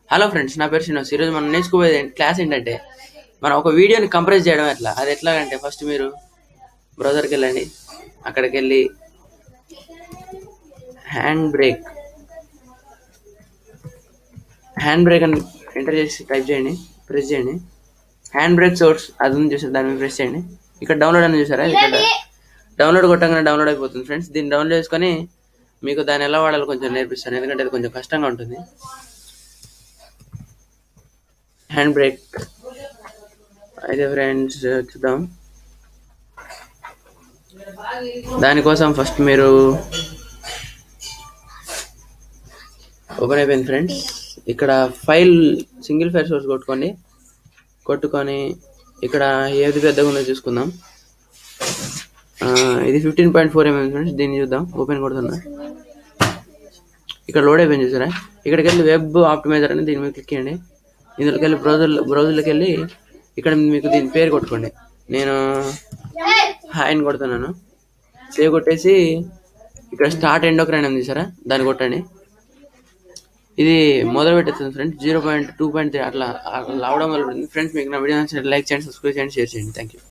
hello friends నా పేరు శ్రీనివాస్ ఈరోజు మనం నేర్చుకోబోయే క్లాస్ ఏంటంటే మనం ఒక వీడియోని కంప్రెస్ చేయడం ఎట్లా అది ఎట్లా అంటే ఫస్ట్ మీరు బ్రౌజర్కి వెళ్ళండి అక్కడికి వెళ్ళి హ్యాండ్ బ్రేక్ హ్యాండ్ బ్రేక్ అని ఎంటర్ చేసి టైప్ చేయండి ప్రెస్ చేయండి హ్యాండ్ బ్రేక్ సోర్స్ అది ఉంది చూసారు దాని మీద ప్రెస్ చేయండి ఇక్కడ డౌన్లోడ్ అని చూసారా ఇక్కడ డౌన్లోడ్ కొట్టగానే డౌన్లోడ్ అయిపోతుంది ఫ్రెండ్స్ దీన్ని డౌన్లోడ్ చేసుకొని మీకు దాన్ని ఎలా వాడాలో కొంచెం నేర్పిస్తాను ఎందుకంటే అది కొంచెం కష్టంగా ఉంటుంది హ్యాండ్ బ్రేక్ అయితే ఫ్రెండ్స్ చూద్దాం దానికోసం ఫస్ట్ మీరు ఓపెన్ అయిపోయింది ఫ్రెండ్స్ ఇక్కడ ఫైల్ సింగిల్ ఫైల్ సోర్స్ కొట్టుకోండి కొట్టుకొని ఇక్కడ ఏది పెద్దగా ఉందో చూసుకుందాం ఆ, ఇది fifteen point four mm friends దీన్ని చూద్దాం ఓపెన్ కొడుతున్నా ఇక్కడ లోడ్ అయిపోయింది చూసారా ఇక్కడికి వెళ్ళి వెబ్ ఆప్టిమైజర్ అని దీని మీద క్లిక్ చేయండి ఇందులోకి వెళ్ళి బ్రౌజర్ బ్రౌజర్లోకి వెళ్ళి ఇక్కడ మీకు దీని పేరు కొట్టుకోండి నేను హాయ్ అని కొడుతున్నాను సేవ్ కొట్టేసి ఇక్కడ స్టార్ట్ ఎండోక్రైన్ ఉంది చూసారా దాన్ని కొట్టండి ఇది మొదలు పెట్టేస్తుంది friends zero point two point three అట్లా అట్లా అవడం వల్ల ఫ్రెండ్స్ మీకు నా వీడియో నచ్చినట్టు లైక్ చేయండి సబ్స్క్రైబ్ చేయండి షేర్ చేయండి థ్యాంక్ యూ